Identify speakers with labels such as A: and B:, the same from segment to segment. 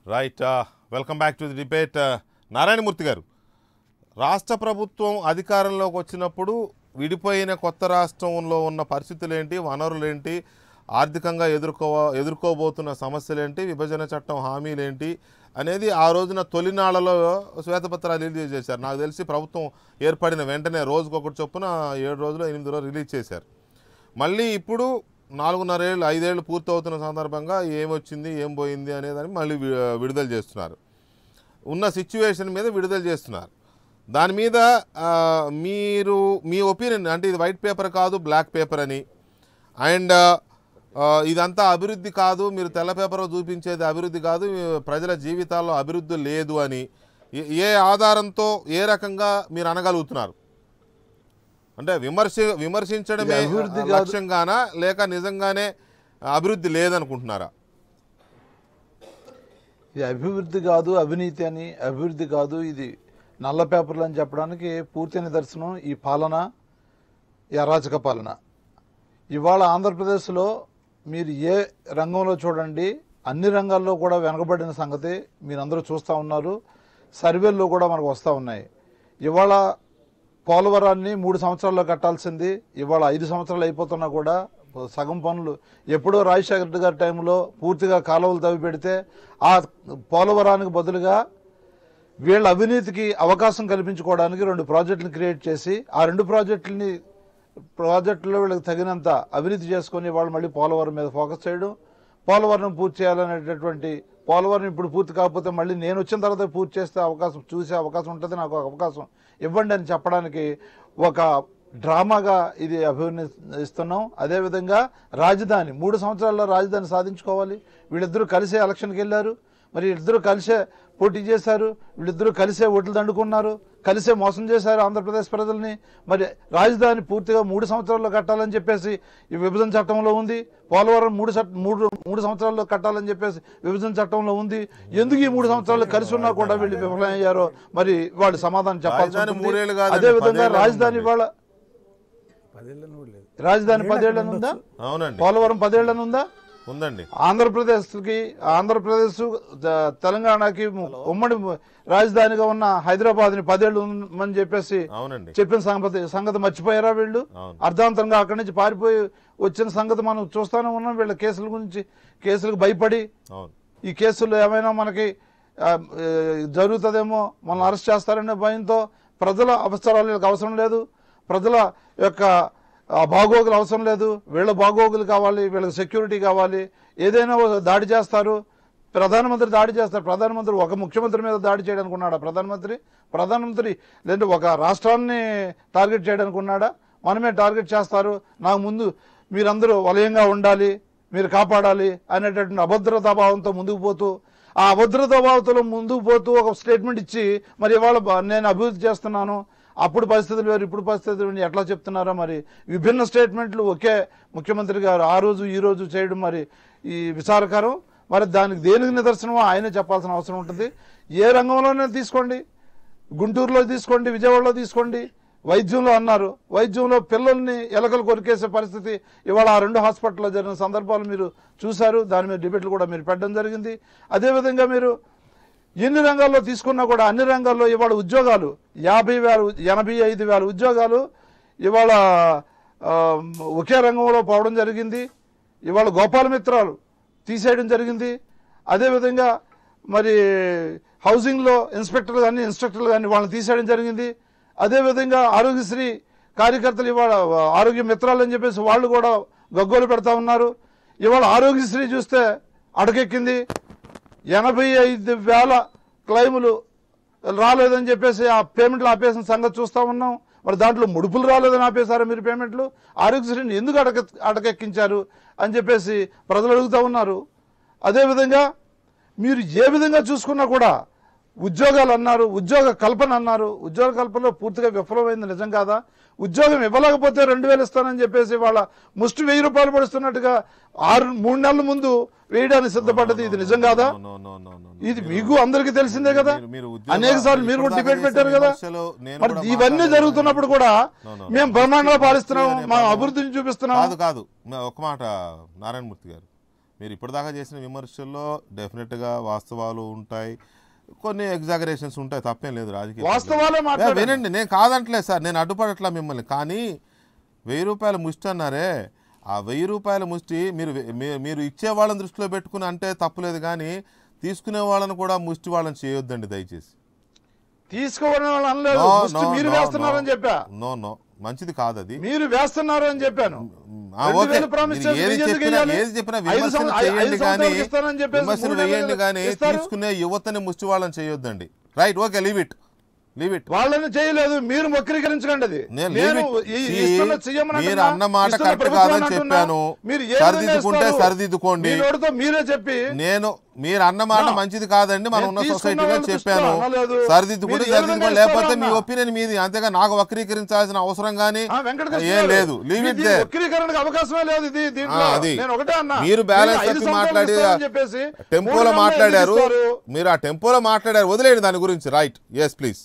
A: Right welcome back to the debate Narayanamurthy గారు రాష్ట్ర ప్రభుత్వం అధికారంలోకి వచ్చినప్పుడు విడిపోయిన కొత్త రాష్ట్రంలో ఉన్న పరిస్థితులు ఏంటి వనరులు ఏంటి ఆర్థికంగా ఎదుర్కో ఎదుర్కోబోతున్న సమస్యలు ఏంటి విభజన చట్టం హామీలు ఏంటి అనేది ఆ రోజున తొలినాళ్లలో శ్వేతపత్రాలు రిలీజ్ చేశారు నాకు తెలిసి ప్రభుత్వం ఏర్పడిన వెంటనే రోజుకొకటి చొప్పున ఏడు రోజులు ఎనిమిది రోజులు రిలీజ్ చేశారు మళ్ళీ ఇప్పుడు నాలుగున్నరేళ్ళు ఐదేళ్ళు పూర్తవుతున్న సందర్భంగా ఏమొచ్చింది ఏం పోయింది అనేదాన్ని మళ్ళీ వి- విడుదల చేస్తున్నారు ఉన్న సిచ్యువేషన్ మీద విడుదల చేస్తున్నారు దాని మీద ఆ, మీరు మీ ఒపీనియన్ అంటే ఇది వైట్ పేపర్ కాదు బ్లాక్ పేపర్ అని అండ్ ఇదంతా అభివృద్ధి కాదు మీరు తెల్ల పేపర్ చూపించేది అభివృద్ధి కాదు ప్రజల జీవితాల్లో అభివృద్ధి లేదు అని ఏ- ఏ ఆధారంతో ఏ రకంగా మీరు అనగలుగుతున్నారు అంటే విమర్శ విమర్శించడమే
B: ఇది అభివృద్ధి కాదు.
A: లక్ష్యంగానా లేక నిజంగానే అభివృద్ధి లేదనుకుంటున్నారా
B: ఇది అభివృద్ధి కాదు అవినీతి అని అభివృద్ధి కాదు ఇది నల్ల పేపర్లు అని చెప్పడానికి పూర్తి నిదర్శనం ఈ పాలన ఈ అరాచక పాలన ఇవాళ ఆంధ్రప్రదేశ్లో మీరు ఏ రంగంలో చూడండి అన్ని రంగాల్లో కూడా వెనకబడిన సంగతి మీరందరూ చూస్తూ ఉన్నారు సర్వేల్లో కూడా మనకు వస్తూ ఉన్నాయి ఇవాళ పోలవరాన్ని మూడు సంవత్సరాల్లో కట్టాల్సింది ఇవాళ ఐదు సంవత్సరాలు అయిపోతున్నా కూడా సగం పనులు ఎప్పుడో రాజశేఖర రెడ్డి గారి టైంలో పూర్తిగా కాలువలు తవ్వి పెడితే ఆ పోలవరానికి బదులుగా వీళ్ళ అవినీతికి అవకాశం కల్పించుకోవడానికి రెండు ప్రాజెక్టులు క్రియేట్ చేసి ఆ రెండు ప్రాజెక్టులని ప్రాజెక్టులో వీళ్ళకి తగినంత అవినీతి చేసుకొని వాళ్ళు మళ్ళీ పోలవరం మీద ఫోకస్ చేయడం పోలవరం పూర్తి చేయాలనేటటువంటి పోలవరం ఇప్పుడు పూర్తి కాకపోతే మళ్ళీ నేను వచ్చిన తర్వాత పూర్తి చేస్తే అవకాశం చూసే అవకాశం ఉంటుంది నాకు ఒక అవకాశం ఇవ్వండి అని చెప్పడానికి ఒక డ్రామాగా ఇది అభివర్ణిస్తున్నాం అదేవిధంగా రాజధాని మూడు సంవత్సరాల్లో రాజధాని సాధించుకోవాలి వీళ్ళిద్దరూ కలిసే ఎలక్షన్కి వెళ్ళారు మరి ఇద్దరు కలిసే పోటీ చేశారు వీళ్ళిద్దరూ కలిసే ఓట్లు దండుకున్నారు కలిసే మోసం చేశారు ఆంధ్రప్రదేశ్ ప్రజల్ని మరి రాజధాని పూర్తిగా మూడు సంవత్సరాల్లో కట్టాలని చెప్పేసి ఈ విభజన చట్టంలో ఉంది పోలవరం మూడు చట్ట మూడు మూడు సంవత్సరాల్లో కట్టాలని చెప్పేసి విభజన చట్టంలో ఉంది ఎందుకు ఈ మూడు సంవత్సరాలు కలిసి ఉన్నా కూడా వీళ్ళు విఫలమయ్యారో మరి వాళ్ళు సమాధానం చెప్పాల్సి
A: రాజధాని
B: ఉంటుంది.
A: మూడేళ్ళు కాదండి,
B: అదే విధంగా
A: పదేళ్ళు
B: రాజధాని
A: ఉందండి.
B: ఇవాళ
C: పదేళ్ళని కూడా లేదు
B: రాజధాని పదేళ్ళని ఉందా
A: అవునండి
B: పోలవరం పదేళ్ళని ఉందా
A: ఉందండి
B: ఆంధ్రప్రదేశ్కి ఆంధ్రప్రదేశ్ ద- తెలంగాణకి ఉమ్మడి రాజధానిగా ఉన్న హైదరాబాద్ని పదేళ్ళు ఉందని చెప్పేసి
A: అవునండి
B: చెప్పిన సంగతి సంగతి మర్చిపోయారా వీళ్ళు
A: అవును.
B: అర్ధాంతరంగా అక్కడి నుంచి పారిపోయి వచ్చిన సంగతి మనం చూస్తానే ఉన్నాం వీళ్ళ కేసుల గురించి కేసులకు భయపడి
A: అవును
B: ఈ కేసుల్లో ఏమైనా మనకి ఆ, ఏ, జరుగుతుందేమో మనం అరెస్ట్ చేస్తారనే భయంతో ప్రజల అవసరాలు వీళ్ళకి అవసరం లేదు ప్రజల యొక్క ఆ, బాగోగులు అవసరం లేదు వీళ్ళ బాగోగులు కావాలి వీళ్ళకి సెక్యూరిటీ కావాలి ఏదైనా ఒక దాడి చేస్తారు ప్రధానమంత్రి దాడి చేస్తారు ప్రధానమంత్రి ఒక ముఖ్యమంత్రి మీద దాడి చేయడానికి ఉన్నాడా ప్రధానమంత్రి ప్రధానమంత్రి లేదంటే ఒక రాష్ట్రాన్ని టార్గెట్ చేయడానికి ఉన్నాడా మనమే టార్గెట్ చేస్తారు నాకు ముందు మీరందరూ వలయంగా ఉండాలి మీరు కాపాడాలి అనేటటువంటి అభద్రతా భావంతో ముందుకు పోతూ ఆ అభద్రతా భావంతో ముందుకు పోతూ ఒక స్టేట్మెంట్ ఇచ్చి మరి ఇవాళ బ- నేను అభివృద్ధి చేస్తున్నాను అప్పుడు పరిస్థితులు వేరు ఇప్పుడు పరిస్థితులు వేరు ఎట్లా చెప్తున్నారో మరి విభిన్న స్టేట్మెంట్లు ఒకే ముఖ్యమంత్రి గారు ఆ రోజు ఈ రోజు చేయడం మరి ఈ విచారకరం మరి దానికి దేనికి నిదర్శనమో ఆయనే చెప్పాల్సిన అవసరం ఉంటుంది ఏ రంగంలోనే తీసుకోండి గుంటూరులో తీసుకోండి విజయవాడలో తీసుకోండి వైద్యంలో అన్నారు వైద్యంలో పిల్లల్ని ఎలకలు కొరికేసే పరిస్థితి ఇవాళ ఆ రెండు హాస్పిటల్లో జరిగిన సందర్భాలు మీరు చూశారు దాని మీద డిబేట్లు కూడా మీరు పెట్టడం జరిగింది అదేవిధంగా మీరు ఎన్ని రంగాల్లో తీసుకున్నా కూడా అన్ని రంగాల్లో ఇవాళ ఉద్యోగాలు యాభై వేల ఎనభై ఐదు వేల ఉద్యోగాలు ఇవాళ ఆ, ఒకే రంగంలో పోవడం జరిగింది ఇవాళ గోపాల మిత్రాలు తీసేయడం జరిగింది అదేవిధంగా మరి హౌసింగ్లో ఇన్స్పెక్టర్లు కానీ ఇన్స్ట్రక్టర్లు కానీ వాళ్ళని తీసేయడం జరిగింది అదేవిధంగా ఆరోగ్యశ్రీ కార్యకర్తలు ఇవాళ ఆరోగ్య మిత్రాలు అని చెప్పేసి వాళ్ళు కూడా గగ్గోలు పెడతా ఉన్నారు ఇవాళ ఆరోగ్యశ్రీ చూస్తే అడకెక్కింది ఎనభై ఐదు వేల క్లైములు రాలేదని చెప్పేసి ఆ పేమెంట్లు ఆపేసిన సంగతి చూస్తా ఉన్నాం మరి దాంట్లో ముడుపులు రాలేదని ఆపేశారా మీరు పేమెంట్లు ఆరోగ్యశ్రీని ఎందుకు అడగ అడకెక్కించారు అని చెప్పేసి ప్రజలు అడుగుతూ ఉన్నారు అదేవిధంగా మీరు ఏ విధంగా చూసుకున్నా కూడా ఉద్యోగాలు అన్నారు ఉద్యోగ కల్పన అన్నారు ఉద్యోగ కల్పనలో పూర్తిగా విఫలమైంది నిజం కాదా ఉద్యోగం ఇవ్వలేకపోతే రెండు వేలు ఇస్తానని చెప్పేసి వాళ్ళ ముష్టి వెయ్యి రూపాయలు పడుతున్నట్టుగా ఆరు మూడు నెలల ముందు వేయడానికి సిద్ధపడ్డది ఇది నిజం కాదా
A: No, no, no, no, no.
B: ఇది మీకు అందరికీ తెలిసిందే కదా
A: మీరు- మీరు ఉద్యోగ-
B: అనేక సార్లు మీరు కూడా
A: ఇప్పుడు
B: డిబేట్
A: దాకా
B: పెట్టారు
A: చేసిన
B: కదా
A: విమర్శలు నేను
B: మరి
A: కూడా
B: ఇవన్నీ
A: మాట్లాడాను.
B: జరుగుతున్నప్పుడు కూడా
A: No, no, no.
B: మేము బ్రహ్మాండంగా పాలిస్తున్నాం
A: అనే
B: మా
A: పదం-
B: అభివృద్ధిని చూపిస్తున్నాం
A: కాదు కాదు నా- ఒక మాట నారాయణమూర్తి గారు మీరు ఇప్పటిదాకా చేసిన విమర్శల్లో డెఫినెట్గా వాస్తవాలు ఉంటాయి కొన్ని ఎగ్జాగరేషన్స్ ఉంటాయి తప్పేం లేదు రాజకీయ
B: వాస్తవాలే
A: యా,
B: మాట్లాడండి.
A: వినండి నేను కాదంటలేదు సార్ నేను అడ్డుపడట్లా మిమ్మల్ని కానీ వెయ్యి రూపాయల ముష్టి అన్నారే ఆ వెయ్యి రూపాయల ముష్టి మీరు మీ- మీరు ఇచ్చే వాళ్ళని దృష్టిలో పెట్టుకుని అంటే తప్పులేదు కానీ తీసుకునే వాళ్ళని కూడా ముష్టి వాళ్ళని చేయొద్దండి దయచేసి
B: తీసుకోవడం వాళ్ళు అనలేదు
A: నో,
B: ముష్టి
A: నో,
B: మీరు
A: నో,
B: వేస్తున్నారని
A: నో.
B: చెప్పా
A: నో నో మంచిది కాదు అది
B: మీరు వేస్తున్నారు అని చెప్పాను
A: ఆ,
B: రెండు
A: ఓకే.
B: వేలు ప్రామిస్
A: మీరు
B: చేసి
A: ఏది
B: ఎందుకు
A: చెప్పినా
B: ఇయ్యాలి?
A: ఏది చెప్పినా
B: ఐదు
A: విమర్శలు
B: సంవత్సరాలు- ఐదు
A: చేయండి కానీ
B: సంవత్సరాలకు ఇస్తానని చెప్పేసి
A: విమర్శలు
B: మూడు నెలలు
A: వేయండి కానీ
B: ఇస్తారు?
A: తీసుకునే యువతని ముష్టి వాళ్ళని చేయొద్దండి right okay leave it leave it
B: వాళ్ళని చేయలేదు మీరు వక్రీకరించకండి అది
A: నేను
B: నేను
A: leave it.
B: ఈ-
A: See,
B: ఇస్తున్న సీఎం అని
A: మీరు
B: అంటున్నా,
A: అన్న మాట
B: ఇస్తున్న
A: కరెక్ట్
B: ప్రభుత్వాన్ని
A: కాదని
B: అంటున్నా.
A: చెప్పాను.
B: మీరు ఏ విధంగా
A: సరిదిద్దుకుంటే
B: ఇస్తారు?
A: సరిదిద్దుకోండి.
B: మీ నోటితో మీరే చెప్పి
A: నేను మీరు అన్న మాట
B: No.
A: మంచిది కాదండి మనం
B: నేను
A: ఉన్న
B: తీసుకున్న
A: సొసైటీలో
B: వాళ్ళని
A: చెప్పాను
B: చూస్తున్నా, అనలేదు.
A: సరిదిద్దుకుంటే
B: మీరు ఏ విధంగా
A: సరిదిద్దుకోండి లేకపోతే
B: ఇస్తారో
A: మీ
B: అన్నా.
A: ఒపీనియన్ మీది అంతేగా నాకు వక్రీకరించాల్సిన అవసరం కానీ
B: ఆ, వెంకటకృష్ణ
A: ఏం
B: గారు,
A: లేదు లీవ్
B: మీ
A: ఇట్
B: దీని
A: దేర్
B: వక్రీకరణకు అవకాశమే లేదు ఇది దీంట్లో
A: అది
B: నేను ఒకటే అన్నా
A: మీరు బ్యాలెన్స్
B: మీరు ఐదు
A: తప్పి
B: సంవత్సరాలు
A: మాట్లాడి
B: ఇస్తారని చెప్పేసి
A: టెంపోలో
B: మూడు నెలలు
A: మాట్లాడారు
B: ఎందుకు ఇస్తారు?
A: మీరు ఆ టెంపోలో మాట్లాడారు వదిలేయండి దాని గురించి రైట్ ఎస్ ప్లీజ్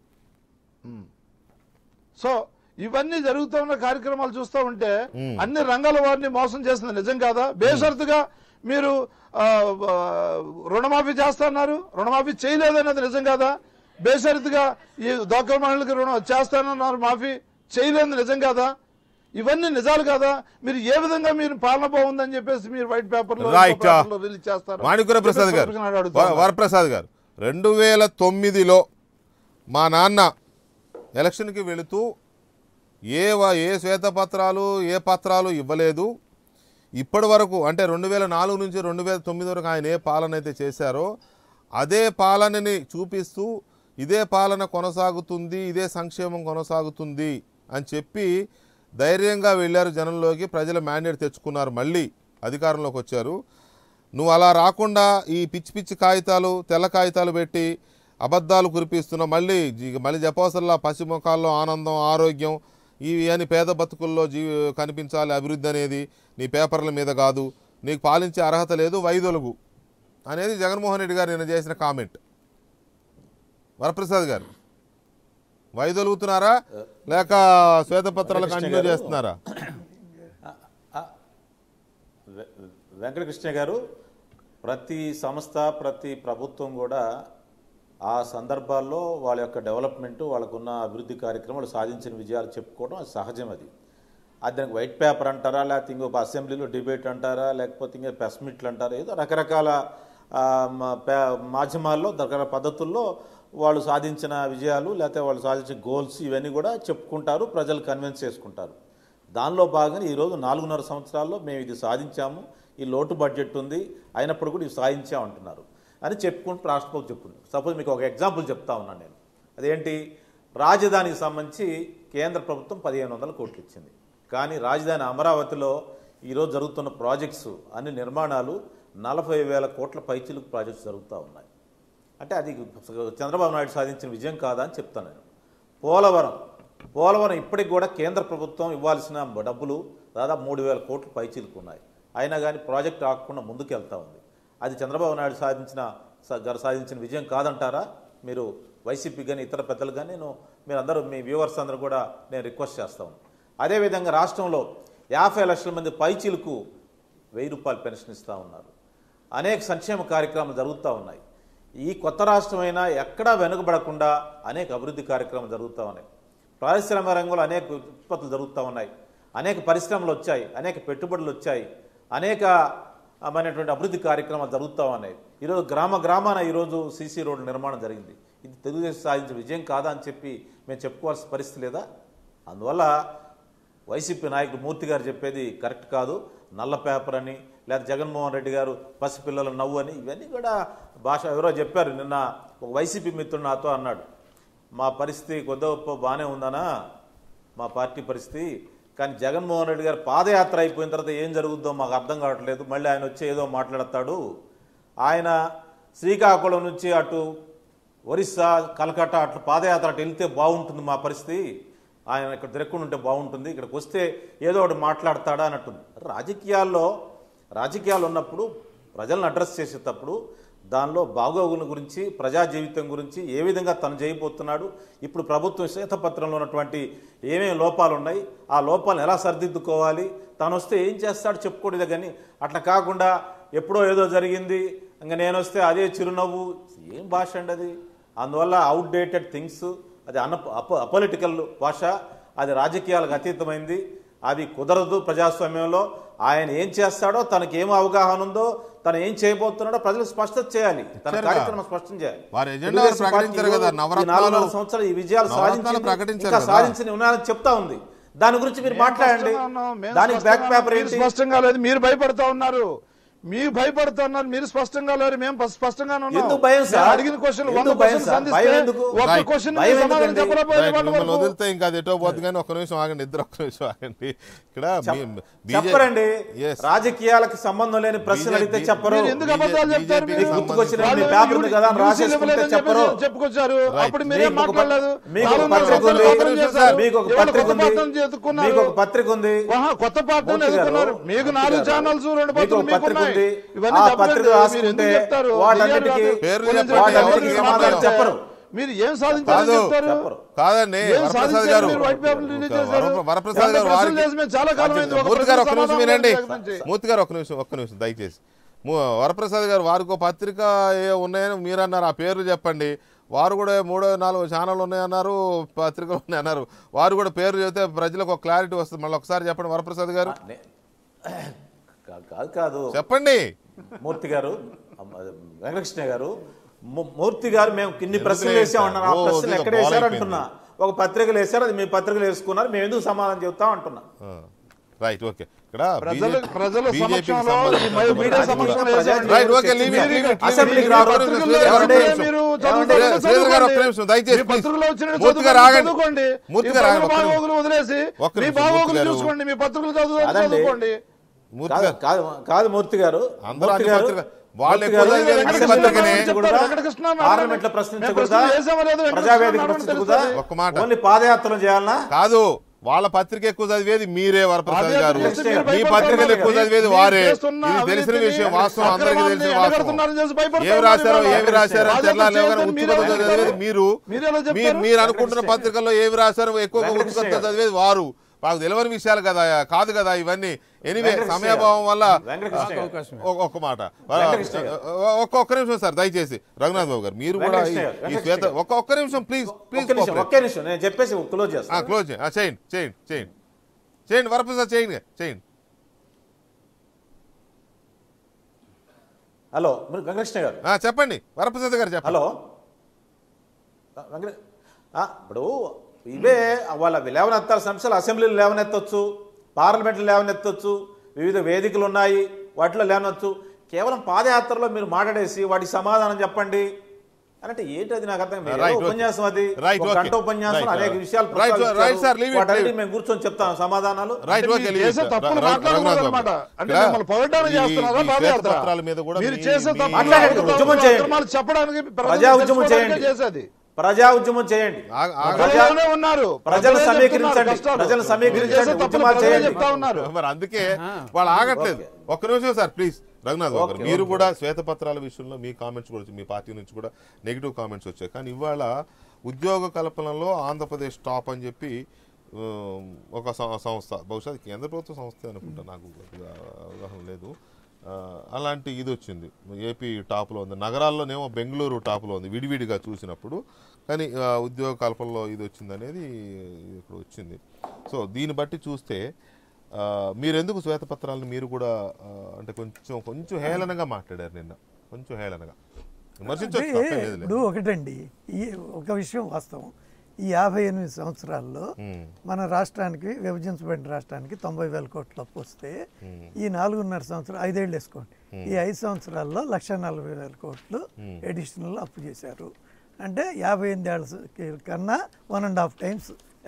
B: సో ఇవన్నీ జరుగుతున్న కార్యక్రమాలు చూస్తూ ఉంటే అన్ని రంగాల వారిని మోసం చేస్తుంది నిజం కాదా బేషరతుగా మీరు ఆ, ఆ, రుణమాఫీ చేస్తున్నారు రుణమాఫీ చేయలేదన్నది నిజం కాదా బేషరతుగా ఈ దోకల మహిళలకు రుణం చేస్తానన్నారు మాఫీ చేయలేదు నిజం కాదా ఇవన్నీ నిజాలు కాదా మీరు ఏ విధంగా మీరు పాలన బాగుందని చెప్పేసి మీరు వైట్ పేపర్ లో
A: Right.
B: రిలీజ్ చేస్తారు
A: మాణిక్యుర ప్రసాద్ గారు
B: చెప్పేసి పత్రికను అడుగుతా
A: వ-
B: ఉన్నా.
A: వరప్రసాద్ గారు రెండు వేల తొమ్మిదిలో మా నాన్న ఎలక్షన్కి వెళుతూ ఏ వ- ఏ శ్వేతపత్రాలు ఏ పత్రాలు ఇవ్వలేదు ఇప్పటి వరకు అంటే రెండు వేల నాలుగు నుంచి రెండు వేల తొమ్మిది వరకు ఆయన ఏ పాలన అయితే చేశారో అదే పాలనని చూపిస్తూ ఇదే పాలన కొనసాగుతుంది ఇదే సంక్షేమం కొనసాగుతుంది అని చెప్పి ధైర్యంగా వెళ్ళారు జనంలోకి ప్రజల మ్యాండేట్ తెచ్చుకున్నారు మళ్ళీ అధికారంలోకి వచ్చారు నువ్వు అలా రాకుండా ఈ పిచ్చి పిచ్చి కాగితాలు తెల్ల కాగితాలు పెట్టి అబద్ధాలు కురిపిస్తున్నావు మళ్ళీ జీ- మళ్ళీ చెప్పవసరలా పసి ముఖాల్లో ఆనందం ఆరోగ్యం ఇవి అని పేద బతుకుల్లో జీ కనిపించాలి అభివృద్ధి అనేది నీ పేపర్ల మీద కాదు నీకు పాలించే అర్హత లేదు వైదొలుగు అనేది జగన్మోహన్ రెడ్డి గారు నిన్న చేసిన కామెంట్ వరప్రసాద్ గారు వైదొలుగుతున్నారా లేక శ్వేతపత్రాలు కంటిన్యూ చేస్తున్నారా
D: వె- వెంకటకృష్ణ గారు ప్రతి సంస్థ ప్రతి ప్రభుత్వం కూడా ఆ సందర్భాల్లో వాళ్ళ యొక్క డెవలప్మెంట్ వాళ్ళకున్న అభివృద్ధి కార్యక్రమాలు సాధించిన విజయాలు చెప్పుకోవడం అది సహజం అది అది దానికి వైట్ పేపర్ అంటారా లేకపోతే ఇంకొక అసెంబ్లీలో డిబేట్ అంటారా లేకపోతే ఇంకా ప్రెస్ మీట్లు అంటారా ఏదో రకరకాల ఆ, మా- పే- మాధ్యమాల్లో రకరకాల పద్ధతుల్లో వాళ్ళు సాధించిన విజయాలు లేకపోతే వాళ్ళు సాధించిన గోల్స్ ఇవన్నీ కూడా చెప్పుకుంటారు ప్రజలు కన్విన్స్ చేసుకుంటారు దానిలో భాగంగా ఈరోజు నాలుగున్నర సంవత్సరాల్లో మేము ఇది సాధించాము ఈ లోటు బడ్జెట్ ఉంది అయినప్పుడు కూడా ఇది సాధించాం అంటున్నారు అని చెప్పుకుంటూ రాష్ట్రపతి చెప్తుంది సపోజ్ మీకు ఒక ఎగ్జాంపుల్ చెప్తా ఉన్నాను నేను అదేంటి రాజధానికి సంబంధించి కేంద్ర ప్రభుత్వం పదిహేను వందల కోట్లు ఇచ్చింది కానీ రాజధాని అమరావతిలో ఈరోజు జరుగుతున్న ప్రాజెక్ట్స్ అన్ని నిర్మాణాలు నలభై వేల కోట్ల పైచిలకు ప్రాజెక్ట్స్ జరుగుతూ ఉన్నాయి అంటే అది చంద్రబాబు నాయుడు సాధించిన విజయం కాదా అని చెప్తాను నేను పోలవరం పోలవరం ఇప్పటికి కూడా కేంద్ర ప్రభుత్వం ఇవ్వాల్సిన డబ్బులు దాదాపు మూడు వేల కోట్లు పైచీలకు ఉన్నాయి అయినా కానీ ప్రాజెక్ట్ ఆగకుండా ముందుకు వెళ్తా ఉంది అది చంద్రబాబు నాయుడు సాధించిన స- గారు సాధించిన విజయం కాదంటారా మీరు వైసీపీ కానీ ఇతర పెద్దలు కానీ నేను మీరందరూ మీ వ్యూవర్స్ అందరూ కూడా నేను రిక్వెస్ట్ చేస్తాను అదేవిధంగా రాష్ట్రంలో యాభై లక్షల మంది పైచీలకు వెయ్యి రూపాయలు పెన్షన్ ఇస్తూ ఉన్నారు అనేక సంక్షేమ కార్యక్రమాలు జరుగుతూ ఉన్నాయి ఈ కొత్త రాష్ట్రమైనా ఎక్కడా వెనుకబడకుండా అనేక అభివృద్ధి కార్యక్రమాలు జరుగుతూ ఉన్నాయి పారిశ్రామిక రంగంలో అనేక ఉత్పత్తులు జరుగుతూ ఉన్నాయి అనేక పరిశ్రమలు వచ్చాయి అనేక పెట్టుబడులు వచ్చాయి అనేక అమైనటువంటి అభివృద్ధి కార్యక్రమాలు జరుగుతూ ఉన్నాయి ఈరోజు గ్రామ గ్రామాన ఈరోజు సీసీ రోడ్ల నిర్మాణం జరిగింది ఇది తెలుగుదేశం సాధించిన విజయం కాదా అని చెప్పి మేము చెప్పుకోవాల్సిన పరిస్థితి లేదా అందువల్ల వైసీపీ నాయకుడు మూర్తి గారు చెప్పేది కరెక్ట్ కాదు నల్ల పేపర్ అని లేదా జగన్మోహన్ రెడ్డి గారు పసిపిల్లల నవ్వు అని ఇవన్నీ కూడా భాష ఎవరో చెప్పారు నిన్న ఒక వైసీపీ మిత్రుడు నాతో అన్నాడు మా పరిస్థితి కొద్ది గొప్ప బాగానే ఉందనా మా పార్టీ పరిస్థితి కానీ జగన్మోహన్ రెడ్డి గారు పాదయాత్ర అయిపోయిన తర్వాత ఏం జరుగుద్దో మాకు అర్థం కావట్లేదు మళ్ళీ ఆయన వచ్చి ఏదో మాట్లాడతాడు ఆయన శ్రీకాకుళం నుంచి అటు ఒరిస్సా కలకట్ట అట్లా పాదయాత్ర అటు వెళ్తే బాగుంటుంది మా పరిస్థితి ఆయన ఇక్కడ తిరగకుండా ఉంటే బాగుంటుంది ఇక్కడికి వస్తే ఏదో ఒకటి మాట్లాడతాడా అన్నట్టుంది రాజకీయాల్లో రాజకీయాలు ఉన్నప్పుడు ప్రజలను అడ్రస్ చేసేటప్పుడు దానిలో బాగోగుల గురించి ప్రజా జీవితం గురించి ఏ విధంగా తను చేయబోతున్నాడు ఇప్పుడు ప్రభుత్వం శ్వేతపత్రంలో ఉన్నటువంటి ఏమేమి లోపాలు ఉన్నాయి ఆ లోపాలను ఎలా సరిదిద్దుకోవాలి తను వస్తే ఏం చేస్తాడు చెప్పుకోవడమే కానీ అట్లా కాకుండా ఎప్పుడో ఏదో జరిగింది ఇంకా నేను వస్తే అదే చిరునవ్వు ఏం భాష అండి అది అందువల్ల అవుట్డేటెడ్ థింగ్స్ అది అన అపొలిటికల్ భాష అది రాజకీయాలకు అతీతమైంది అది కుదరదు ప్రజాస్వామ్యంలో ఆయన ఏం చేస్తాడో తనకి ఏం అవగాహన ఉందో తను ఏం చేయబోతున్నాడో ప్రజలు స్పష్టత చేయాలి తన
A: ఇచ్చారుగా.
D: కార్యక్రమం స్పష్టం చేయాలి
A: వారి ఎజెండా
D: తెలుగుదేశం
A: ప్రకటించారు
D: పార్టీ
A: కదా,
D: ఈ
A: నవరత్నాలు-
D: నాలుగున్నర సంవత్సరాలు ఈ విజయాలు
A: నవరత్నాలు
D: సాధించింది
A: ప్రకటించారు
D: ఇంకా
A: కదా.
D: సాధించిన ఉన్నాయని చెప్తా ఉంది దాని గురించి మీరు మాట్లాడండి
B: స్పష్టంగా ఉన్నాం. మేము
D: దానికి బ్యాక్
B: స్పష్టంగా
D: పేపర్
B: మీరు
D: ఏంటి
B: స్పష్టంగా లేదు మీరు భయపడతా ఉన్నారు మీరు భయపడతా ఉన్నారు మీరు స్పష్టంగా లేరు మేము ప- స్పష్టంగానే ఉన్నాం
D: ఎందుకు భయం సార్?
B: నేను అడిగిన క్వశ్చన్ వంద
D: ఎందుకు భయం
B: క్వశ్చన్
D: సార్?
B: సంధిస్తే
D: భయం ఎందుకు?
B: ఒక్క
A: Right.
B: క్వశ్చన్
D: భయం
B: సమాధానం
D: ఎందుకండి?
B: చెప్పలేకపోయారు
A: రైట్,
B: వాళ్ళ
A: మిమ్మల్ని
B: వరకు.
A: వదిలితే ఇంకా అది ఎటో పోద్ది కానీ ఒక్క నిమిషం ఆగండి ఇద్దరు ఒక్క నిమిషం ఆగండి ఇక్కడ మీ- BJP
D: చెప్పరండి
A: Yes.
D: రాజకీయాలకు సంబంధం లేని ప్రశ్నలు
A: BJP
D: అడిగితే చెప్పరు
B: మీరు ఎందుకు అబద్ధాలు
A: BJP
B: చెప్తారు మీరు?
A: మీకు
D: గుర్తుకొచ్చిన
B: వాళ్ళు
D: మీ పేపర్ ఉంది కదా అని
B: యూసీ
D: రాసేసుకుంటే
B: ఇవ్వలేదని చెప్పేసి
D: చెప్పరు.
B: చెప్పుకొచ్చారు
A: Right.
B: అప్పుడు మీరేం
D: మీకు ఒక
B: మాట్లాడలేదు
D: మీకు ఒక
B: నాలుగున్నర
D: పత్రిక ఉంది.
B: సంవత్సరాలు పాలన చేశారు.
D: మీకు ఒక
B: ఇవాళ
D: పత్రిక
B: కొత్త
D: ఉంది.
B: పార్టీని ఎత్తుకున్నారు.
D: మీకు ఒక పత్రిక ఉంది
B: ఆహా, కొత్త పార్టీని
D: మూర్తి గారు,
B: ఎదుర్కొన్నారు మీకు
D: మూర్తి
B: నాలుగు
D: గారు,
B: ఛానల్స్ రెండు
D: మీకు
B: పత్రికలు
D: ఒక
B: మీకు
D: పత్రిక
B: ఉన్నాయి
D: ఉంది.
B: ఇవన్నీ
D: ఆ
B: తప్పలేదు.
D: పత్రిక
B: మీరు
D: రాసుకుంటే
B: ఎందుకు చెప్తారు
D: వాటన్నిటికీ
B: డిఆర్
A: పేర్లు
B: రాదు.
A: చెప్పండి,
B: వాటన్నిటికీ
A: ఎవరికి
B: సమాధానం
A: సమాధానం
D: చెప్పరు.
B: మీరు ఏం సాధించాలని
A: కాదు.
B: చెప్తారు
D: చెప్పరు.
A: కాదండి
B: ఏం
A: వరప్రసాద్
B: సాధించారు
A: గారు
B: మీరు వైట్ పేపర్ రిలీజ్
A: ఒక
B: చేశారు?
A: వర- వరప్రసాద్
B: ఎంత
A: గారు
B: ప్రశ్నలు
A: వారికి
B: చేసి మేము చాలా కాలం అయింది. ఒక
A: మూర్తి గారు ఒక్క
B: ప్రశ్న
A: నిమిషం
B: సమాధానం
A: వినండి
B: లేదు నుంచి.
A: మూర్తి గారు ఒక్క నిమిషం ఒక్క నిమిషం దయచేసి ము- వరప్రసాద్ గారు వారికి ఒక పత్రిక ఏ ఉన్నాయని మీరు అన్నారు ఆ పేర్లు చెప్పండి వారు కూడా మూడో నాలుగు ఛానల్ ఉన్నాయన్నారు పత్రికలు ఉన్నాయన్నారు వారు కూడా పేరు చెబితే ప్రజలకు ఒక క్లారిటీ వస్తుంది మళ్ళీ ఒకసారి చెప్పండి వరప్రసాద్ గారు
D: నే- కాదు కాదు కాదు
A: చెప్పండి
D: మూర్తి గారు అమ్మ, వెంకటకృష్ణ గారు ము- మూర్తి గారు మేము ఇన్ని
A: ఎందుకు
D: ప్రశ్నలు
A: లేదు
D: వేసాం
A: సార్?
D: అన్నారు ఆ
A: ఓ,
D: ప్రశ్నలు
A: ఇది
D: ఎక్కడ
A: బాల్
D: వేశారు
A: అయిపోయింది.
D: అంటున్నా ఒక పత్రికలు వేశారు అది మీ పత్రికలు వేసుకున్నారు మేము ఎందుకు సమాధానం చెబుతాం అంటున్నా
A: రైట్ ఓకే ఇక్కడ
B: ప్రజల
A: BJP
B: ప్రజల
A: BJP కి
B: సమక్షంలో ఈ
A: సంబంధించిన
B: మీడియా
A: ప్రజలు కూడా-
B: సమక్షంలో
D: ప్రజా-
B: వేశారు.
A: Right okay leave it, leave it, leave it,
D: అసెంబ్లీకి
A: లీవ్ ఇట్.
D: రారు.
A: ఒక్క నిమిషం,
B: పత్రికల్లో
A: శ్రీధర్ గారు, ఒక్క
B: ఏమంటే
A: నిమిషం.
B: మీరు
D: ఏమంటే
B: చదువుకోండి,
A: శ్రీధర్ గారు ఒక్క
B: చదువుకోండి.
A: నిమిషం, దయచేసి
B: మీ పత్రికలో వచ్చిన
A: మూర్తి గారు
B: చదువుకోండి,
A: ఆగండి.
B: చదువుకోండి
A: మూర్తి
B: మీ
A: గారు
B: పత్రికల
A: ఆగండి, ఒక్క నిమిషం.
B: బాగోగులు వదిలేసి
A: ఒక్క
B: మీ
A: నిమిషం,
B: బాగోగులు
A: మూర్తి గారు.
B: చూసుకోండి మీ పత్రికలు చదువు
D: అదండి.
B: చదువుకోండి
A: మూర్తి
D: కాదు
A: గారు
D: కాదు కాదు మూర్తి గారు
A: అందరూ
D: మూర్తి
A: అన్ని
D: గారు,
A: పత్రిక- వాళ్ళు
D: మూర్తి
A: ఎక్కువ
D: గారు,
A: చదివేది అన్ని
D: అసెంబ్లీలో
A: పత్రికనే.
D: ప్రశ్నించకూడదా?
B: వెంకటకృష్ణ అన్నాడు.
D: పార్లమెంట్లో
B: మేము
D: ప్రశ్నించకూడదా
B: ప్రశ్నలు వేసామో లేదో వెంకటకృష్ణ
D: ప్రజావేదిక
B: అన్నాడు,
D: ప్రశ్నించకూడదా
B: తెలుస్తుంది.
A: ఒక్క మాట.
D: ఓన్లీ పాదయాత్రలు చేయాలనా
A: కాదు వాళ్ళ పత్రిక ఎక్కువ చదివేది మీరే వరప్రసాద్
B: అదే
A: గారు
B: తెలిసి మీరు
A: మీ
B: భయపడుతున్నారు.
A: పత్రికలు ఎక్కువ చదివేది
B: మీరు
A: వారే
B: చేస్తున్న
A: ఇది తెలిసిన
B: అవినీతిని,
A: విషయం వాస్తవం అందరికీ తెలిసిన
B: అక్రమాన్ని
A: వాస్తవం
B: ఎండగడుతున్నారని చేసి భయపడుతున్నారు
A: ఏమి రాశారో
B: ఇవాళ.
A: ఏమి రాశారో
B: బాధ్యత
A: తెల్లాలి
B: చేయొద్దని
A: లేవగానే
B: మీరు ఎలా
A: ఉత్తుకతో
B: చెప్తారు?
A: చదివేది మీరు
B: మీరు ఎలా
A: మీ-
B: చెప్తారు?
A: మీరు అనుకుంటున్న
D: వెంకటకృష్ణ
A: పత్రికల్లో ఏమి రాశారో ఎక్కువగా
D: వెంకటకృష్ణ
A: ఉత్తుకతో
D: గారు.
A: చదివేది వారు మాకు తెలియని విషయాలు కదా కాదు కదా ఇవన్నీ ఎనివే
D: వెంకటకృష్ణ
A: సమయభావం వల్ల
D: వెంకటకృష్ణ గారు.
C: అవకాశం
A: ఒ- ఒక్క మాట
D: వెంకటకృష్ణ గారు.
A: ఒక్క ఒక్క నిమిషం సార్ దయచేసి రఘునాథ్ బాబు గారు మీరు కూడా ఈ-
D: వెంకటకృష్ణ గారు,
A: ఈ
D: వెంకటకృష్ణ
A: శ్వేత
D: గారు.
A: ఒక్క ఒక్క నిమిషం ప్లీజ్ ప్లీజ్
D: ఒక్క నిమిషం ఒకే నిమిషం నేను చెప్పేసి క్లోజ్ చేస్తాను
A: క్లోజ్ చేయండి చేయండి చేయండి చేయండి చేయండి వరప్రసాద్ చేయండి చేయండి
D: హలో మీరు వెంకటకృష్ణ గారు
A: ఆ, చెప్పండి వరప్రసాద్ గారు చెప్పండి
D: హలో ఆ, వెంకట ఆ, ఇప్పుడు ఇవే వాళ్ళ లేవనెత్తాల్సిన అంశాలు అసెంబ్లీలో లేవనెత్తవచ్చు పార్లమెంట్లో లేవనెత్తవచ్చు వివిధ వేదికలు ఉన్నాయి వాటిలో లేవనెత్తు కేవలం పాదయాత్రలో మీరు మాట్లాడేసి వాటికి సమాధానం చెప్పండి అంటే ఏంటి అది నాకు అర్థం కాదు.
A: Right,
D: ఏదో
A: okay.
D: ఉపన్యాసం అది
A: Right,
D: ఒక
A: okay.
D: గంట ఉపన్యాసం
A: Right,
D: అనేక
A: uh,
D: విషయాలు
A: right,
D: ప్రస్తావించారు.
A: right, sir, leave it,
D: వాటన్నిటిని
A: leave it.
D: మేము కూర్చొని చెప్తాం సమాధానాలు
A: రైట్
B: అంటే
A: ఓకే
B: మీరు చేసే తప్పులు మాట్లాడకూడదు అనమాట. అంటే మిమ్మల్ని పొగడడానికి చేస్తున్నారా పాదయాత్ర?
A: పత్రాల మీద కూడా
B: మీరు
A: మీ-
B: చేసే
A: మీ-
B: తప్పులు,
D: మాట్లాడండి,
B: అబద్ధాలు,
D: ఉద్యమం చేయండి.
B: అక్రమాలు చెప్పడానికి ప్రజలకు
D: ప్రజా ఉద్యమం
B: తెలుసుకోవడానికే
D: చేయండి.
B: చేసేది
D: ప్రజా ఉద్యమం చేయండి
A: ఆగ- ఆగ-
B: ప్రజలలోనే ఉన్నారు
D: ప్రజలు
B: ప్రజలే
D: సమీకరించండి.
B: చెప్తున్నారు కష్టాలు.
D: ప్రజలు సమీకరించండి.
B: మీరు చేసే తప్పులు
D: ఉద్యమాలు
B: ప్రజలే
D: చేయండి.
B: చెప్తా ఉన్నారు
A: మరి అందుకే వాళ్ళు ఆగట్లేదు ఒక్క నిమిషం సార్ ప్లీజ్ రఘునాథ్ బాబు గారు
D: ఓకే,
A: మీరు
D: ఓకే.
A: కూడా శ్వేతపత్రాల విషయంలో మీ కామెంట్స్ కూడా వచ్చాయి. మీ పార్టీ నుంచి కూడా నెగిటివ్ కామెంట్స్ వచ్చాయి కానీ ఇవాళ ఉద్యోగ కల్పనలో ఆంధ్రప్రదేశ్ టాప్ అని చెప్పి ఆ, ఒక సం- సంస్థ బహుశా అది కేంద్ర ప్రభుత్వ సంస్థ అనుకుంటా నాకు కొద్దిగా అవగాహన లేదు ఆ, అలాంటి ఇది వచ్చింది ఏపీ టాప్లో ఉంది నగరాల్లోనేమో బెంగళూరు టాప్లో ఉంది విడివిడిగా చూసినప్పుడు కానీ ఆ, ఉద్యోగ కల్పనలో ఇది వచ్చింది అనేది ఇక్కడ వచ్చింది సో దీన్ని బట్టి చూస్తే ఆ, మీరెందుకు శ్వేతపత్రాలను మీరు కూడా ఆ, అంటే కొంచెం కొంచెం హేళనగా మాట్లాడారు నిన్న కొంచెం హేళనగా విమర్శించవచ్చు
E: అంటే
A: తప్పేం లేదులే.
E: ఇప్పుడు ఒకటండి ఈ ఒక విషయం వాస్తవం ఈ యాభై ఎనిమిది సంవత్సరాల్లో
A: ఉమ్,
E: మన రాష్ట్రానికి విభజించబడిన రాష్ట్రానికి తొంభై వేల కోట్ల అప్పు వస్తే ఈ నాలుగున్నర సంవత్సరం ఐదేళ్ళు వేసుకోండి ఈ ఐదు సంవత్సరాల్లో లక్ష నలభై వేల కోట్లు అడిషనల్ అప్పు చేశారు అంటే యాభై ఎనిమిది ఏళ్ళ స- కన్నా వన్ అండ్ హాఫ్ టైమ్స్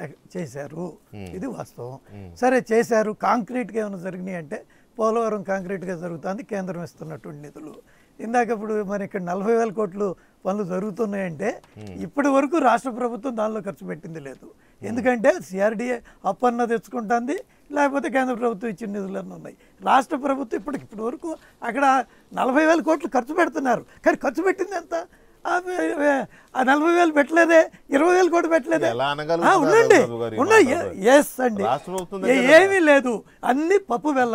E: చేశారు ఇది వాస్తవం సరే చేశారు కాంక్రీట్గా ఏమైనా జరిగినాయి అంటే పోలవరం కాంక్రీట్గా జరుగుతుంది కేంద్రం ఇస్తున్నటువంటి నిధులు ఇందాక ఇప్పుడు మరి ఇక్కడ నలభై వేల కోట్లు పనులు జరుగుతున్నాయంటే ఇప్పటి వరకు రాష్ట్ర ప్రభుత్వం దానిలో ఖర్చు పెట్టింది లేదు ఎందుకంటే సిఆర్డీఏ అప్పన్న తెచ్చుకుంటుంది లేకపోతే కేంద్ర ప్రభుత్వం ఇచ్చిన నిధులన్నీ ఉన్నాయి రాష్ట్ర ప్రభుత్వం ఇప్పటికి ఇప్పటి వరకు అక్కడ నలభై వేల కోట్లు ఖర్చు పెడుతున్నారు కానీ ఖర్చు పెట్టింది ఎంత ఆ వే- వే- ఆ నలభై వేలు పెట్టలేదే ఇరవై వేలు కూడా పెట్టలేదే
A: ఎలా
E: ఆ,
A: అనగలుగుతున్నారు
E: ఉండండి
A: బాబు గారు ఈ
E: ఉన్నాయి
A: మాటలు?
E: ఎస్ అండి
A: రాష్ట్ర ప్రభుత్వం
E: ఏ-
A: దగ్గర
E: ఏమీ లేదు అన్ని పప్పు వెళ్ళాలు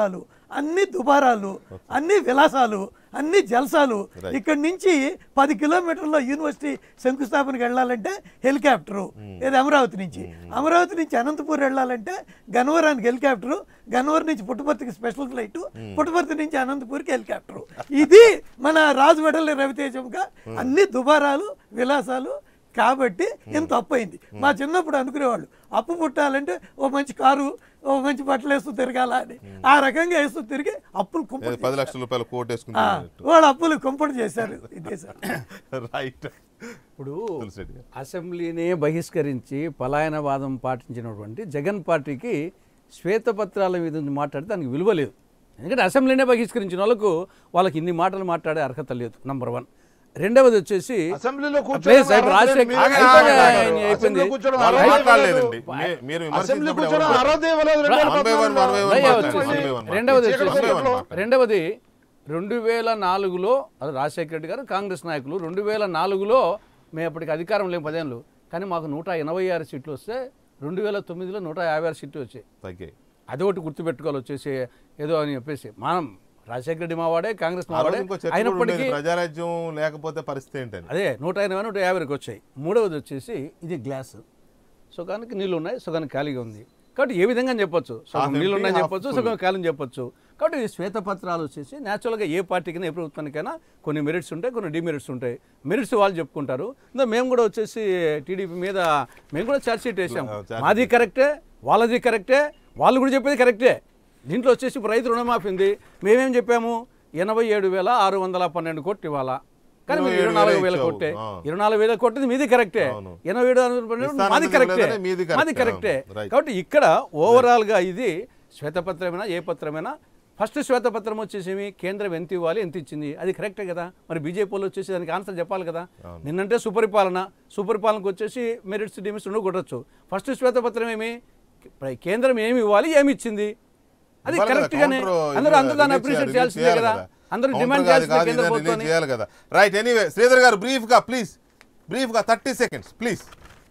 E: అన్ని దుబారాలు అన్ని విలాసాలు అన్ని జల్సాలు ఇక్కడి నుంచి పది కిలోమీటర్ల యూనివర్సిటీ శంకుస్థాపనకి వెళ్ళాలంటే హెలికాప్టరు ఇది అమరావతి నుంచి అమరావతి నుంచి అనంతపూర్ వెళ్ళాలంటే గన్నవరానికి హెలికాప్టరు గన్నవరం నుంచి పుట్టపర్తికి స్పెషల్ ఫ్లైట్ పుట్టపర్తి నుంచి అనంతపూర్కి హెలికాప్టరు ఇది మన రాజు వెడల రవితేజంగా అన్ని దుబారాలు విలాసాలు కాబట్టి ఇంత అప్పు అయింది మా చిన్నప్పుడు అనుకునేవాళ్ళు అప్పు పుట్టాలంటే ఓ మంచి కారు ఓ మంచి బట్టలు వేస్తూ తిరగాల అని ఆ రకంగా వేస్తూ తిరిగి అప్పులు
A: ఏదో
E: కుంపటి
A: పది లక్షల రూపాయలు కోట్
E: ఆ,
A: వేసుకుంటున్నట్టు
E: వాళ్ళు అప్పులు కుంపటి చేశారు ఈ దేశాన్ని
A: రైట్
C: ఇప్పుడు
A: తులసిరెడ్డి గారు
C: అసెంబ్లీనే బహిష్కరించి పలాయనవాదం పాటించినటువంటి జగన్ పార్టీకి శ్వేతపత్రాల మీద ఉంది మాట్లాడితే దానికి విలువ లేదు ఎందుకంటే అసెంబ్లీనే బహిష్కరించిన వాళ్ళకు వాళ్ళకి ఇన్ని మాటలు మాట్లాడే అర్హత లేదు నంబర్ వన్ రెండవది వచ్చేసి
B: అసెంబ్లీలో
C: ప్లీజ్ సార్,
B: కూర్చోవడం
C: రాజశేఖర్
B: అర్హత లేదు.
A: ఆగండి,
B: మీరు
A: ఆగండి,
B: మాట్లాడారు.
C: అయిపోయింది.
B: అసెంబ్లీలో కూర్చోవడం
A: వాళ్ళు
B: అర్హత
A: మాట్లాడలేదండి
B: లేదు.
A: మీ- మీరు
B: అసెంబ్లీ
A: విమర్శించినప్పుడు
B: కూర్చోవడం
A: ఎవరు-
B: అర్హత ఇవ్వలేదు. రెండు వేల
A: One by one, one by one
C: రయ్య
A: మాట్లాడండి.
C: వచ్చేసి
A: One by one
C: రెండవది
A: మాట్లాడండి.
C: వచ్చేసి
A: One by one మాట్లాడండి.
C: రెండవది రెండు వేల నాలుగులో అది రాజశేఖర రెడ్డి గారు కాంగ్రెస్ నాయకులు రెండు వేల నాలుగులో మేము అప్పటికి అధికారం లేము పదేళ్ళు కానీ మాకు నూట ఎనభై ఆరు సీట్లు వస్తే రెండు వేల తొమ్మిదిలో నూట యాభై ఆరు సీట్లు వచ్చాయి
A: తగ్గాయి
C: అది ఒకటి గుర్తుపెట్టుకోవాలి వచ్చేసి ఏదో అని చెప్పేసి మనం రాజశేఖర రెడ్డి మావాడే కాంగ్రెస్
A: ఆ రోజు
C: మావాడే
A: ఇంకో చర్చ కూడా
C: అయినప్పటికీ
A: ఉండేది, ప్రజారాజ్యం లేకపోతే పరిస్థితి ఏంటని
C: అదే నూట ఎనభై నూట యాభైకి వచ్చాయి మూడవది వచ్చేసి ఇది గ్లాస్ సుఖానికి నీళ్ళు ఉన్నాయి సుఖానికి ఖాళీగా ఉంది కాబట్టి ఏ విధంగా చెప్పొచ్చు సగం
A: Half
C: నీళ్ళు
A: empty,
C: ఉన్నాయని
A: half
C: చెప్పొచ్చు
A: full.
C: సగం ఖాళీ చెప్పొచ్చు కాబట్టి ఈ శ్వేతపత్రాలు వచ్చేసి న్యాచురల్గా ఏ పార్టీకైనా ఏ ప్రభుత్వానికైనా కొన్ని మెరిట్స్ ఉంటాయి కొన్ని డిమెరిట్స్ ఉంటాయి మెరిట్స్ వాళ్ళు చెప్పుకుంటారు ఇంకా మేము కూడా వచ్చేసి టీడీపీ మీద మేము కూడా ఛార్జ్ షీట్ వేసాం
A: ఆ, charge
C: మాది కరెక్టే వాళ్ళది కరెక్టే వాళ్ళు కూడా చెప్పేది కరెక్టే దీంట్లో వచ్చేసి ఇప్పుడు రైతు రుణమాఫీ ఉంది మేమేం చెప్పాము ఎనభై ఏడు వేల ఆరు వందల పన్నెండు కోట్లు ఇవ్వాలా కానీ మీరు ఇరవై నాలుగు వేల
A: ఇచ్చావు.
C: కోట్టే
A: ఆ.
C: ఇరవై నాలుగు వేల కోట్టిది మీది కరెక్టే
A: అవును.
C: ఎనభై ఏడు వందల పన్నెండు
A: ఇస్తానన్నది
C: మాది కరెక్టే
A: లేదని మీది కరెక్టే.
C: మాది కరెక్టే
A: అవును. రైట్.
C: కాబట్టి ఇక్కడ ఓవరాల్ గా ఇది శ్వేతపత్రమైనా ఏ పత్రమైనా ఫస్ట్ శ్వేతపత్రం వచ్చేసి కేంద్రం ఎంత ఇవ్వాలి ఎంత ఇచ్చింది అది కరెక్టే కదా మరి బీజేపీ వాళ్ళు వచ్చేసి దానికి ఆన్సర్ చెప్పాలి కదా నిన్నంటే సుపరిపాలన సుపరిపాలనకు వచ్చేసి మెరిట్స్ డిమిట్స్ రెండు కొట్టచ్చు ఫస్ట్ శ్వేతపత్రం ఏమి కేంద్రం ఏమి ఇవ్వాలి ఏమి ఇచ్చింది అది
A: ఇవ్వాలి కదా,
C: కరెక్ట్ గానే
A: counter
C: అందరూ అందరూ దాన్ని
A: release
C: అప్రిషియేట్
A: చేయాలి,
C: చేయాల్సిందే
A: release
C: కదా
A: చేయాలి
C: అందరూ
A: Counter
C: డిమాండ్
A: కాదు,
C: చేయాల్సిందే
A: కాదు,
C: కేంద్ర
A: ఇదని
C: ప్రభుత్వాన్ని
A: release చేయాలి కదా రైట్ ఎనీవే శ్రీధర్ గారు బ్రీఫ్ గా ప్లీజ్ బ్రీఫ్ గా థర్టీ సెకండ్స్ ప్లీజ్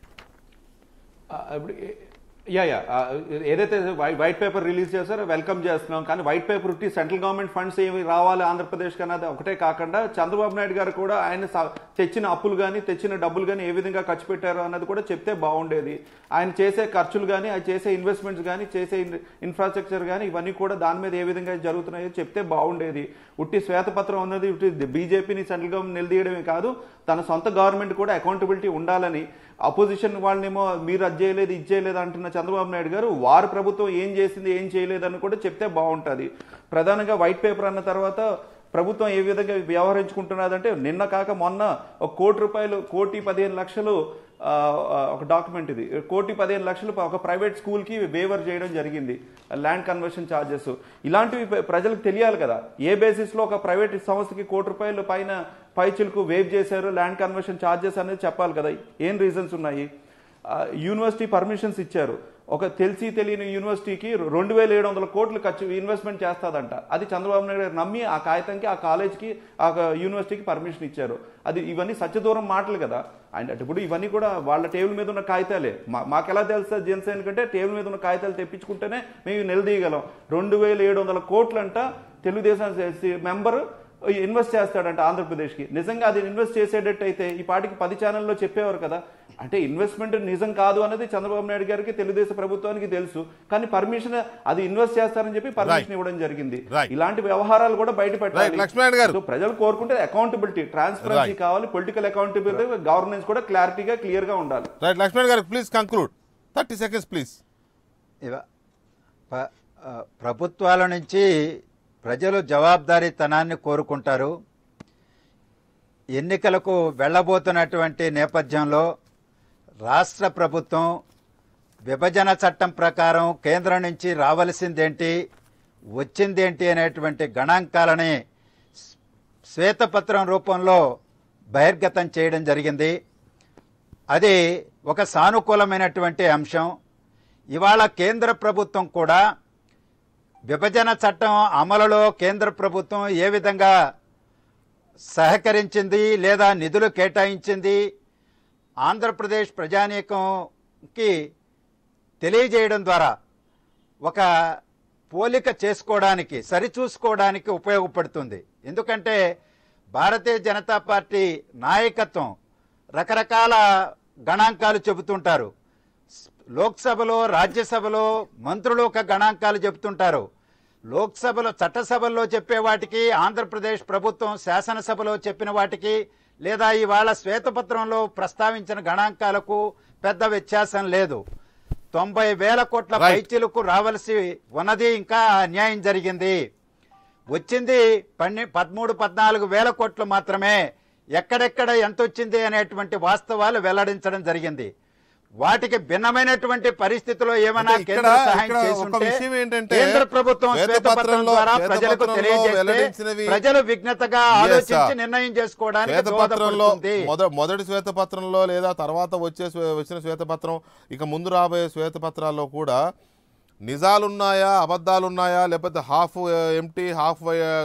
F: ఆ, ఇప్పుడు ఏ- యా యా ఆ, ఏదైతే వై- వైట్ పేపర్ రిలీజ్ చేశారో వెల్కమ్ చేస్తున్నాం కానీ వైట్ పేపర్ ఉట్టి సెంట్రల్ గవర్నమెంట్ ఫండ్స్ ఏమి రావాలి ఆంధ్రప్రదేశ్ అన్నది ఒకటే కాకుండా చంద్రబాబు నాయుడు గారు కూడా ఆయన స- తెచ్చిన అప్పులు కానీ తెచ్చిన డబ్బులు కానీ ఏ విధంగా ఖర్చు పెట్టారో అన్నది కూడా చెప్తే బాగుండేది ఆయన చేసే ఖర్చులు కానీ ఆయన చేసే ఇన్వెస్ట్మెంట్స్ కానీ చేసే ఇన్- ఇన్ఫ్రాస్ట్రక్చర్ కానీ ఇవన్నీ కూడా దాని మీద ఏ విధంగా జరుగుతున్నాయో చెప్తే బాగుండేది ఉట్టి శ్వేతపత్రం అన్నది ఉట్టి బీజేపీని సెంట్రల్ గవర్నమెంట్ నిలదీయడమే కాదు తన సొంత గవర్నమెంట్ కూడా అకౌంటబిలిటీ ఉండాలని అపోజిషన్ వాళ్ళనేమో మీరు అది చేయలేదు ఇది చేయలేదు అంటున్న చంద్రబాబు నాయుడు గారు వారి ప్రభుత్వం ఏం చేసింది ఏం చేయలేదని కూడా చెప్తే బాగుంటుంది ప్రధానంగా వైట్ పేపర్ అన్న తర్వాత ప్రభుత్వం ఏ విధంగా వ్యవహరించుకుంటున్నదంటే నిన్న కాక మొన్న ఒక కోటి రూపాయలు కోటి పదిహేను లక్షలు ఆ, ఆ, ఒక డాక్యుమెంట్ ఇది కోటి పదిహేను లక్షలు ఒక ప్రైవేట్ స్కూల్కి వేవర్ చేయడం జరిగింది ల్యాండ్ కన్వర్షన్ ఛార్జెస్ ఇలాంటివి ప్ర- ప్రజలకు తెలియాలి కదా ఏ బేసిస్లో ఒక ప్రైవేట్ సంస్థకి కోటి రూపాయలు పైన పైచిలకు వేవ్ చేశారు ల్యాండ్ కన్వర్షన్ ఛార్జెస్ అనేది చెప్పాలి కదా ఏం రీజన్స్ ఉన్నాయి ఆ, యూనివర్సిటీ పర్మిషన్స్ ఇచ్చారు ఒక తెలిసి తెలియని యూనివర్సిటీకి రెండు వేల ఏడు వందల కోట్లు ఖర్చు ఇన్వెస్ట్మెంట్ చేస్తాదంట అది చంద్రబాబు నాయుడు గారు నమ్మి ఆ కాగితంకి ఆ కాలేజ్కి ఆ యూనివర్సిటీకి పర్మిషన్ ఇచ్చారు అది ఇవన్నీ సత్యదూరం మాటలు కదా అండ్ అంటే ఇప్పుడు ఇవన్నీ కూడా వాళ్ళ టేబుల్ మీద ఉన్న కాగితాలే మా మాకెలా తెలుస్తుంది జనసేన కంటే టేబుల్ మీద ఉన్న కాగితాలు తెప్పించుకుంటేనే మేము నిలదీయగలం రెండు వేల ఏడు వందల కోట్లంట తెలుగుదేశం మెంబరు ఇన్వెస్ట్ చేస్తాడంట ఆంధ్రప్రదేశ్కి నిజంగా అది ఇన్వెస్ట్ చేసేటట్టు అయితే ఈ పాటికి పది ఛానల్లో చెప్పేవారు కదా అంటే ఇన్వెస్ట్మెంట్ నిజం కాదు అనేది చంద్రబాబు నాయుడు గారికి తెలుగుదేశం ప్రభుత్వానికి తెలుసు కానీ పర్మిషన్ అది ఇన్వెస్ట్ చేస్తారని చెప్పి పర్మిషన్ ఇవ్వడం జరిగింది
A: Right.
F: ఇలాంటి వ్యవహారాలు కూడా బయట
A: Right, లక్ష్మణ్ గారు.
F: సో ప్రజలు కోరుకుంటే అకౌంటబిలిటీ ట్రాన్స్పరెన్సీ
A: Right.
F: కావాలి పొలిటికల్ అకౌంటబిలిటీ గవర్నెన్స్ కూడా క్లారిటీగా క్లియర్ గా ఉండాలి
A: రైట్ లక్ష్మణ్ గారు please conclude thirty seconds please
G: ఇవ- ప- ఆ, ప్రభుత్వాల నుంచి ప్రజలు జవాబుదారీతనాన్ని కోరుకుంటారు ఎన్నికలకు వెళ్ళబోతున్నటువంటి నేపథ్యంలో రాష్ట్ర ప్రభుత్వం విభజన చట్టం ప్రకారం కేంద్రం నుంచి రావలసిందేంటి వచ్చిందేంటి అనేటువంటి గణాంకాలని శ్వేతపత్రం రూపంలో బహిర్గతం చేయడం జరిగింది అది ఒక సానుకూలమైనటువంటి అంశం ఇవాళ కేంద్ర ప్రభుత్వం కూడా విభజన చట్టం అమలులో కేంద్ర ప్రభుత్వం ఏ విధంగా సహకరించింది లేదా నిధులు కేటాయించింది ఆంధ్రప్రదేశ్ ప్రజానీకంకి తెలియజేయడం ద్వారా ఒక పోలిక చేసుకోవడానికి సరిచూసుకోవడానికి ఉపయోగపడుతుంది ఎందుకంటే భారతీయ జనతా పార్టీ నాయకత్వం రకరకాల గణాంకాలు చెబుతుంటారు లోక్సభలో రాజ్యసభలో మంత్రులు ఒక గణాంకాలు చెబుతుంటారు లోక్సభలో చట్టసభల్లో చెప్పే వాటికి ఆంధ్రప్రదేశ్ ప్రభుత్వం శాసనసభలో చెప్పిన వాటికి లేదా ఇవాళ శ్వేతపత్రంలో ప్రస్తావించిన గణాంకాలకు పెద్ద వ్యత్యాసం లేదు తొంభై వేల కోట్ల
A: Right.
G: పైచీలకు రావాల్సి ఉన్నది ఇంకా అన్యాయం జరిగింది వచ్చింది పన్నె పదమూడు పద్నాలుగు వేల కోట్లు మాత్రమే ఎక్కడెక్కడ ఎంత వచ్చింది అనేటువంటి వాస్తవాలు వెల్లడించడం జరిగింది వాటికి భిన్నమైనటువంటి పరిస్థితిలో ఏమైనా
A: అంటే ఇక్కడ-
G: కేంద్ర సహాయం
A: ఇక్కడ ఒక
G: చేసుంటే
A: విషయం ఏంటంటే
G: కేంద్ర ప్రభుత్వం శ్వేతపత్రం
A: శ్వేతపత్రంలో-
G: ద్వారా ప్రజలకు
A: శ్వేతపత్రంలో
G: తెలియజేస్తే
A: వెల్లడించినవి-
G: ప్రజలు విఘ్నతగా
A: Yes,
G: ఆలోచించి
A: sir.
G: నిర్ణయం చేసుకోవడానికి
A: శ్వేతపత్రంలో
G: దోహదపడుతుంది
A: మొద మొదటి శ్వేతపత్రంలో లేదా తర్వాత వచ్చే శ్వే- వచ్చిన శ్వేతపత్రం ఇక ముందు రాబోయే శ్వేతపత్రాల్లో కూడా నిజాలున్నాయా అబద్ధాలున్నాయా లేకపోతే హాఫ్ ఎంటీ హాఫ్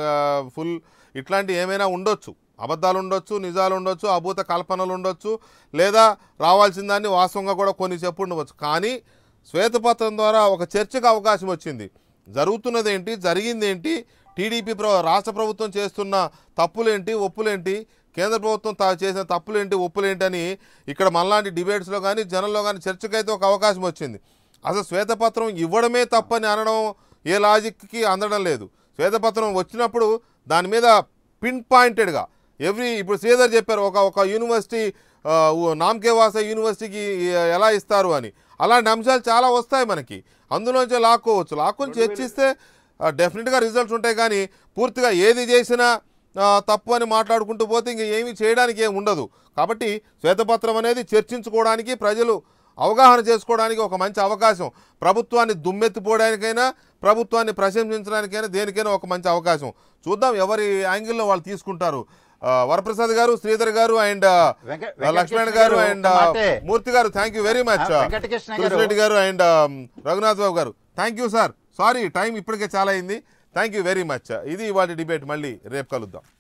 A: ఫుల్ ఇట్లాంటి ఏమైనా ఉండొచ్చు అబద్ధాలు ఉండొచ్చు నిజాలు ఉండొచ్చు అభూత కల్పనలు ఉండొచ్చు లేదా రావాల్సిన దాన్ని వాస్తవంగా కూడా కొన్ని చెప్పు ఉండవచ్చు కానీ శ్వేతపత్రం ద్వారా ఒక చర్చకు అవకాశం వచ్చింది జరుగుతున్నది ఏంటి జరిగింది ఏంటి టీడీపీ ప్ర రాష్ట్ర ప్రభుత్వం చేస్తున్న తప్పులేంటి ఒప్పులేంటి కేంద్ర ప్రభుత్వం తా చేసిన తప్పులేంటి ఒప్పులేంటి అని ఇక్కడ మనలాంటి డిబేట్స్లో కానీ జనంలో కానీ చర్చకైతే ఒక అవకాశం వచ్చింది అసలు శ్వేతపత్రం ఇవ్వడమే తప్పని అనడం ఏ లాజిక్కి అందడం లేదు శ్వేతపత్రం వచ్చినప్పుడు దాని మీద పిన్ పాయింటెడ్గా ఎవ్రీ ఇప్పుడు శ్రీధర్ చెప్పారు ఒక ఒక యూనివర్సిటీ ఆ, ఉ- నామకే వాస యూనివర్సిటీకి ఎలా ఇస్తారు అని అలాంటి అంశాలు చాలా వస్తాయి మనకి అందులోంచి లాక్కోవచ్చు లాక్కొని చర్చిస్తే డెఫినెట్గా రిజల్ట్స్ ఉంటాయి కానీ పూర్తిగా ఏది చేసినా ఆ, తప్పు అని మాట్లాడుకుంటూ పోతే ఇంక ఏమీ చేయడానికి ఏమి ఉండదు కాబట్టి శ్వేతపత్రం అనేది చర్చించుకోవడానికి ప్రజలు అవగాహన చేసుకోవడానికి ఒక మంచి అవకాశం ప్రభుత్వాన్ని దుమ్మెత్తిపోవడానికైనా ప్రభుత్వాన్ని ప్రశంసించడానికైనా దేనికైనా ఒక మంచి అవకాశం చూద్దాం ఎవరి యాంగిల్లో వాళ్ళు తీసుకుంటారు ఆ, వరప్రసాద్ గారు శ్రీధర్ గారు అండ్
G: వెంక-
A: లక్ష్మణ్
G: వెంకటకృష్ణ
A: గారు
G: గారు
A: అండ్
G: ఒక్క మాటే.
A: మూర్తి గారు థ్యాంక్ యూ వెరీ మచ్
G: ఆ, వెంకటకృష్ణ గారు.
A: తులసిరెడ్డి గారు అండ్ రఘునాథ్ బాబు గారు thank you sir sorry time ఇప్పటికే చాలా అయింది థ్యాంక్ యూ వెరీ మచ్ ఇది వాటి డిబేట్ మళ్ళీ రేపు కలుద్దాం